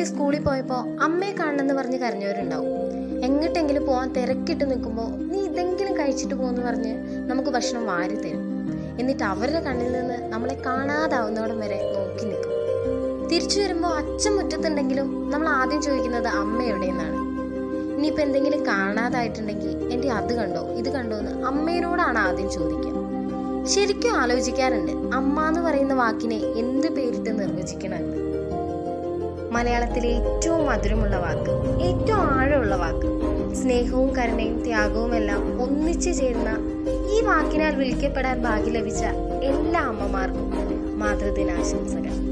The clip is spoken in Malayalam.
സ്കൂളിൽ പോയപ്പോൾ അമ്മയെ കാണണമെന്ന് പറഞ്ഞ് കരഞ്ഞവരുണ്ടാവും എങ്ങോട്ടെങ്കിലും പോകാൻ തിരക്കിട്ട് നിൽക്കുമ്പോൾ നീ ഇതെങ്കിലും കഴിച്ചിട്ട് പോകുമെന്ന് പറഞ്ഞ് നമുക്ക് ഭക്ഷണം വാരി തരും എന്നിട്ട് അവരുടെ കണ്ണിൽ നിന്ന് നമ്മളെ കാണാതാവുന്നോടം വരെ നോക്കി നിൽക്കും തിരിച്ചു വരുമ്പോൾ അച്ഛൻ മുറ്റത്തുണ്ടെങ്കിലും നമ്മൾ ആദ്യം ചോദിക്കുന്നത് അമ്മ എവിടെയെന്നാണ് ഇനിയിപ്പോൾ എന്തെങ്കിലും കാണാതായിട്ടുണ്ടെങ്കിൽ എൻ്റെ അത് കണ്ടോ ഇത് കണ്ടോ എന്ന് അമ്മേനോടാണ് ആദ്യം ചോദിക്കുക ശരിക്കും ആലോചിക്കാറുണ്ട് അമ്മ എന്ന് പറയുന്ന വാക്കിനെ എന്ത് പേരിട്ട് നിർവചിക്കണമെന്ന് മലയാളത്തിലെ ഏറ്റവും മധുരമുള്ള വാക്ക് ഏറ്റവും ആഴമുള്ള വാക്ക് സ്നേഹവും കരുണയും ത്യാഗവും എല്ലാം ഒന്നിച്ചു ചേരുന്ന ഈ വാക്കിനാൽ വിളിക്കപ്പെടാൻ ഭാഗ്യം ലഭിച്ച എല്ലാ അമ്മമാർക്കും മാതൃദിനാശംസകൾ